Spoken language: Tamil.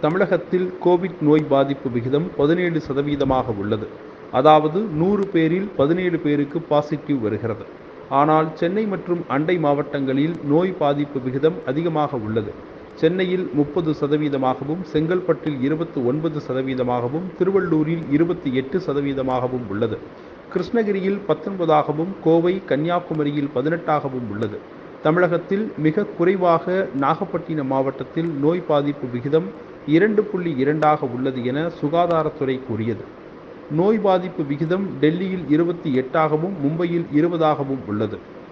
தமிழகத்தில் கோவிட் நோய் பாதிப்பு விகிதம் பதினேழு சதவீதமாக உள்ளது அதாவது நூறு பேரில் பதினேழு பேருக்கு பாசிட்டிவ் வருகிறது ஆனால் சென்னை மற்றும் அண்டை மாவட்டங்களில் நோய் பாதிப்பு விகிதம் அதிகமாக உள்ளது சென்னையில் முப்பது சதவீதமாகவும் செங்கல்பட்டில் இருபத்தி ஒன்பது சதவீதமாகவும் திருவள்ளூரில் இருபத்தி எட்டு சதவீதமாகவும் உள்ளது கிருஷ்ணகிரியில் பத்தொன்பதாகவும் கோவை கன்னியாகுமரியில் பதினெட்டாகவும் உள்ளது தமிழகத்தில் மிக குறைவாக நாகப்பட்டினம் மாவட்டத்தில் நோய் பாதிப்பு விகிதம் இரண்டு புள்ளி இரண்டாக உள்ளது என சுகாதாரத்துறை கூறியது நோய் பாதிப்பு விகிதம் டெல்லியில் இருபத்தி எட்டாகவும் மும்பையில் இருபதாகவும் உள்ளது